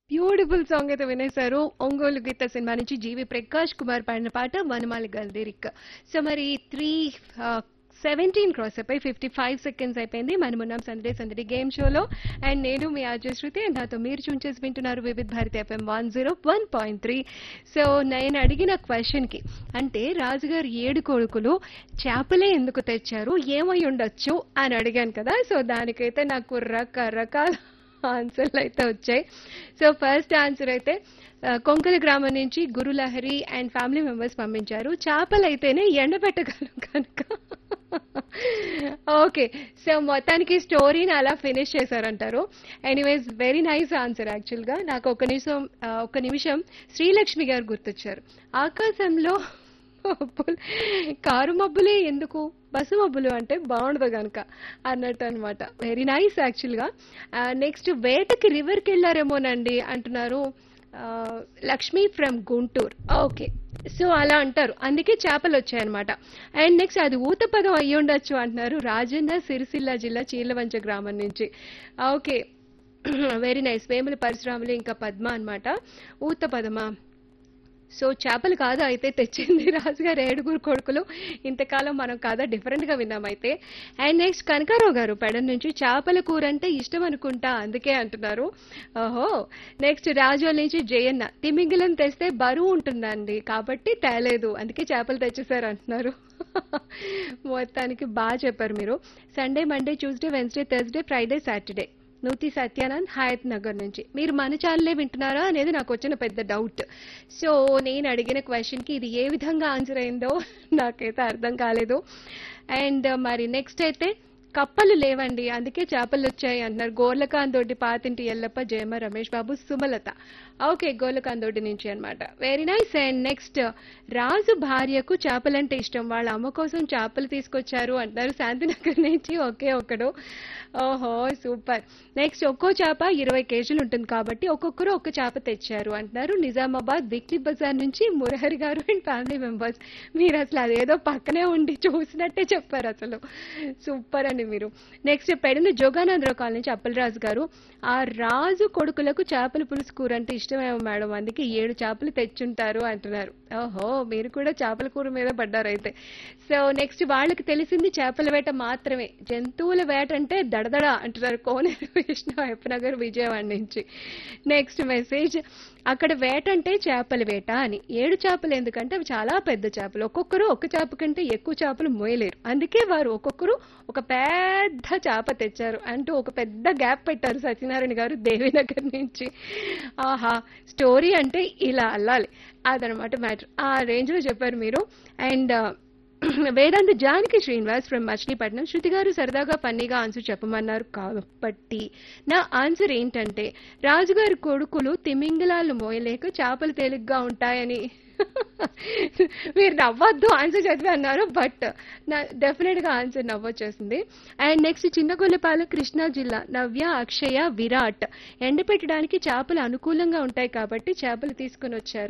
beautiful song అయితే వినేశారు ఒంగోలు గీత cinema నుంచి జీవి ప్రకాష్ కుమార్ పాడిన పాట వనమాలి గల్దిరిక్ సో మరి త్రీ సెవెంటీన్ క్రాస్ అయిపోయి ఫిఫ్టీ ఫైవ్ సెకండ్స్ అయిపోయింది మనం ఉన్నాం సందడి సందడి గేమ్ షోలో అండ్ నేను మీ ఆర్జే శృతి అండ్ నాతో మీరు చూన్ చేసి వింటున్నారు Vividh Bharati FM one zero one point three so నేను అడిగిన క్వశ్చన్కి అంటే రాజుగారు ఏడు కొడుకులు చేపలే ఎందుకు తెచ్చారు ఏమై ఉండొచ్చు అని అడిగాను కదా సో దానికైతే నాకు రకరకాల ఆన్సర్లు అయితే వచ్చాయి సో ఫస్ట్ ఆన్సర్ అయితే ఆ, కొంకల గ్రామం నుంచి గురులహరి అండ్ ఫ్యామిలీ మెంబర్స్ పంపించారు చేపలు అయితేనే ఎండబెట్టగలం కనుక ఓకే సో మొత్తానికి స్టోరీని అలా ఫినిష్ చేశారంటారు ఎనీవేస్ వెరీ నైస్ ఆన్సర్ యాక్చువల్గా నాకు ఒక నిమిషం ఆ, ఒక నిమిషం శ్రీలక్ష్మి గారు గుర్తొచ్చారు ఆకాశంలో మబ్బులు కారు మబ్బులే ఎందుకు బస్సు మబ్బులు అంటే బాగుండదు కనుక అన్నట్టు అనమాట వెరీ నైస్ యాక్చువల్గా నెక్స్ట్ వేటకి రివర్కి వెళ్ళారేమోనండి అంటున్నారు ఆ, Lakshmi from Guntur okay so అలా అంటారు అందుకే చేపలు వచ్చాయన్నమాట అండ్ నెక్స్ట్ అది ఊత పదం అయ్యి ఉండొచ్చు అంటున్నారు రాజన్న సిరిసిల్ల జిల్లా చీలవంచ గ్రామం నుంచి okay very nice Vemula Parasuramulu ఇంకా పద్మ అన్నమాట ఊత పదమా సో చేపలు కాదు అయితే తెచ్చింది రాజుగారు ఏడుగురు కొడుకులు ఇంతకాలం మనం కాదా డిఫరెంట్ గా విన్నాం అయితే అండ్ నెక్స్ట్ కనకారావు గారు పెడ నుంచి చేపల కూర అంటే ఇష్టం అనుకుంటా అందుకే అంటున్నారు ఓహో నెక్స్ట్ రాజోల్ నుంచి జయన్న తిమింగిలం తెస్తే బరువు ఉంటుందండి కాబట్టి తేలేదు అందుకే చేపలు తెచ్చేసారు అంటున్నారు మొత్తానికి బాగా చెప్పారు మీరు Sunday Monday Tuesday Wednesday Thursday Friday Saturday Nuthi Satyanand Hayath Nagar నుంచి మీరు మన ఛానలే వింటున్నారా అనేది నాకు వచ్చిన పెద్ద డౌట్ సో నేను అడిగిన క్వశ్చన్కి ఇది ఏ విధంగా ఆన్సర్ అయిందో నాకైతే అర్థం కాలేదు అండ్ మరి నెక్స్ట్ అయితే కప్పలు లేవండి అందుకే చేపలు వచ్చాయి అంటున్నారు గోర్లకాందోటి పాతింటి ఎల్లప్ప జయమ రమేష్ బాబు సుమలత ఓకే గోర్లకాందోటి నుంచి అన్నమాట very nice and next Raju భార్యకు చేపలంటే ఇష్టం వాళ్ళ అమ్మ కోసం చేపలు తీసుకొచ్చారు అంటున్నారు శాంతినగర్ నుంచి ఒకే ఒకడు ఓహో సూపర్ నెక్స్ట్ ఒక్కో చేప ఇరవై కేజీలు ఉంటుంది కాబట్టి ఒక్కొక్కరు ఒక్క చేప తెచ్చారు అంటున్నారు నిజామాబాద్ విక్లీ బజార్ నుంచి మురహరి గారు అండ్ ఫ్యామిలీ మెంబర్స్ మీరు అసలు అదేదో పక్కనే ఉండి చూసినట్టే చెప్పారు అసలు సూపర్ అండి మీరు నెక్స్ట్ పెడిన జోగానందరావు కాలనీ నుంచి అప్పలరాజు గారు ఆ రాజు కొడుకులకు చేపల పులుసు కూర అంటే ఇష్టమేమో మేడం అందుకే ఏడు చేపలు తెచ్చుంటారు అంటున్నారు ఓహో మీరు కూడా చేపల కూర మీద పడ్డారు అయితే సో నెక్స్ట్ వాళ్ళకి తెలిసింది చేపల వేట మాత్రమే జంతువుల వేట అంటే దడదడ అంటున్నారు కోనేరు విష్ణు నగర్ విజయవాడ నుంచి నెక్స్ట్ మెసేజ్ అక్కడ వేట అంటే చేపల వేట అని ఏడు చేపలు ఎందుకంటే అవి చాలా పెద్ద చేపలు ఒక్కొక్కరు ఒక్క చేప కంటే ఎక్కువ చేపలు మోయలేరు అందుకే వారు ఒక్కొక్కరు ఒక పెద్ద చేప తెచ్చారు అంటూ ఒక పెద్ద గ్యాప్ పెట్టారు సత్యనారాయణ గారు దేవీనగర్ నుంచి ఆహా స్టోరీ అంటే ఇలా అల్లాలి అదనమాట మ్యాటర్ ఆ రేంజ్ లో చెప్పారు మీరు అండ్ వేదాంత జానకి శ్రీనివాస్ ఫ్రమ్ మచిలీపట్నం శృతి గారు సరదాగా ఫన్నీగా ఆన్సర్ చెప్పమన్నారు కాబట్టి నా ఆన్సర్ ఏంటంటే రాజుగారి కొడుకులు తిమింగలాలు మోయలేక చేపలు తేలిగ్గా ఉంటాయని మీరు నవ్వద్దు ఆన్సర్ చదివి అన్నారు బట్ నా డెఫినెట్ గా ఆన్సర్ నవ్వొచ్చేసింది అండ్ నెక్స్ట్ చిన్నగొల్లపాల కృష్ణా జిల్లా నవ్య అక్షయ విరాట్ ఎండపెట్టడానికి చేపలు అనుకూలంగా ఉంటాయి కాబట్టి చేపలు తీసుకుని వచ్చారు